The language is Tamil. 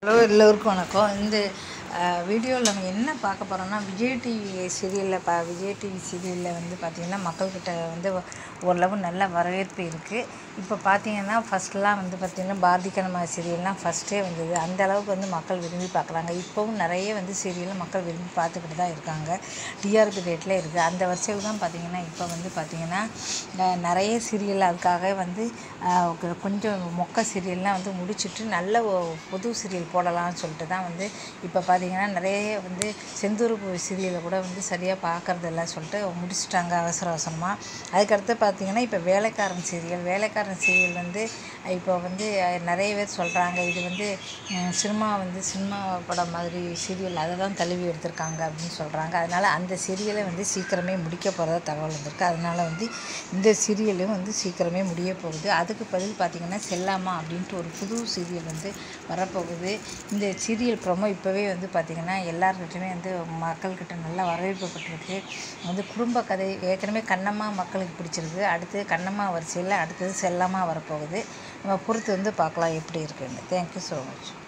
ஹலோ எல்லோருக்கும் வணக்கம் இந்த வீடியோவில் நம்ம என்ன பார்க்க போகிறோம்னா விஜய் டிவி சீரியலில் பா விஜய் டிவி சீரியலில் வந்து பார்த்திங்கன்னா மக்கள்கிட்ட வந்து ஓரளவு நல்ல வரவேற்பு இருக்குது இப்போ பார்த்தீங்கன்னா ஃபஸ்ட்லாம் வந்து பார்த்திங்கன்னா பாரதி கண்ணம்மா சீரியல்லாம் ஃபஸ்ட்டே வந்தது அந்த அளவுக்கு வந்து மக்கள் விரும்பி பார்க்குறாங்க இப்போவும் நிறைய வந்து சீரியலை மக்கள் விரும்பி பார்த்துக்கிட்டு தான் இருக்காங்க டிஆர்பி ரேட்டில் இருக்குது அந்த வரிசையில் தான் பார்த்திங்கன்னா இப்போ வந்து பார்த்திங்கன்னா அஹ், நிறைய சீரியல் அதுக்காக வந்து அஹ், கொ- கொஞ்சம் மொக்க சீரியல்லாம் வந்து முடிச்சிட்டு நல்ல ஒ- புது சீரியல் போடலாம்னு சொல்லிட்டு தான் வந்து இப்போ பார்த்தீங்கன்னா நிறைய வந்து செந்தூர் சீரியலை கூட வந்து சரியாக பார்க்கறதில்ல சொல்லிட்டு முடிச்சிட்டாங்க அவசர அவசரமாக அதுக்கடுத்து பார்த்தீங்கன்னா இப்போ வேலைக்காரன் சீரியல் வேலைக்காரன் சீரியல் வந்து இப்போ வந்து அஹ், நிறைய பேர் சொல்கிறாங்க இது வந்து உம், சினிமா வந்து சினிமா படம் மாதிரி சீரியல் அதை தான் தழுவி எடுத்திருக்காங்க அப்படின்னு சொல்கிறாங்க அதனால் அந்த சீரியலை வந்து சீக்கிரமே முடிக்க போகிறதா தகவல் வந்திருக்கு அதனால் வந்து இந்த சீரியலும் வந்து சீக்கிரமே முடிய போகுது அதுக்கு பதில் பார்த்திங்கன்னா செல்லாமா அப்படின்ட்டு ஒரு புது சீரியல் வந்து வரப்போகுது இந்த சீரியல் ப்ரோமோ இப்போவே வந்து பார்த்திங்கன்னா எல்லாருக்கிட்டையுமே வந்து மக்கள்கிட்ட நல்லா வரவேற்பு பெற்றிருக்கு வந்து குடும்ப கதை ஏற்கனவே கண்ணம்மா மக்களுக்கு பிடிச்சிருக்கு அடுத்து கண்ணம்மா வரிசையில் அடுத்தது செல்லாமா வரப்போகுது நம்ம பொறுத்து வந்து பார்க்கலாம் எப்படி இருக்குன்னு தேங்க்யூ ஸோ மச்